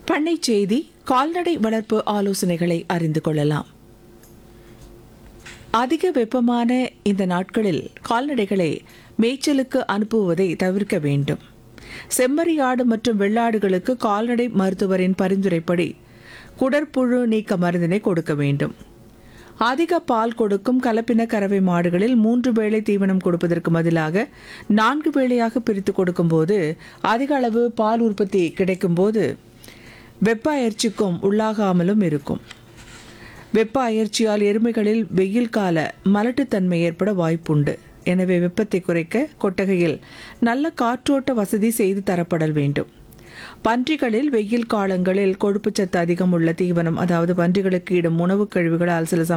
பண்ணை செய்தி கால்நடை வளர்ப்பு ஆலோசனைகளை அறிந்து கொள்ளலாம் அதிக வெப்பமான இந்த நாட்களில் கால்நடைகளை மேய்ச்சலுக்கு அனுப்புவதை தவிர்க்க வேண்டும் செம்மறியாடு மற்றும் வெள்ளாடுகளுக்கு கால்நடை மருத்துவரின் பரிந்துரைப்படி குடற்புழு நீக்க மருந்தினை கொடுக்க வேண்டும் அதிக பால் கொடுக்கும் கலப்பின கறவை மாடுகளில் மூன்று வேளை தீவனம் கொடுப்பதற்கு பதிலாக நான்கு வேளையாக பிரித்து கொடுக்கும்போது அதிக அளவு பால் உற்பத்தி கிடைக்கும்போது வெப்ப அயற்சிக்கும் உள்ளாகாமலும் இருக்கும் வெப்ப அயற்சியால் எருமைகளில் வெயில் கால மலட்டுத்தன்மை ஏற்பட வாய்ப்புண்டு எனவே வெப்பத்தை குறைக்க கொட்டகையில் நல்ல காற்றோட்ட வசதி செய்து தரப்படல் வேண்டும் பன்றிகளில் வெயில் காலங்களில் கொழுப்புச்சத்து அதிகம் உள்ள தீவனம் அதாவது பன்றிகளுக்கு இடும் உணவுக் கழிவுகளால் சில சமயம்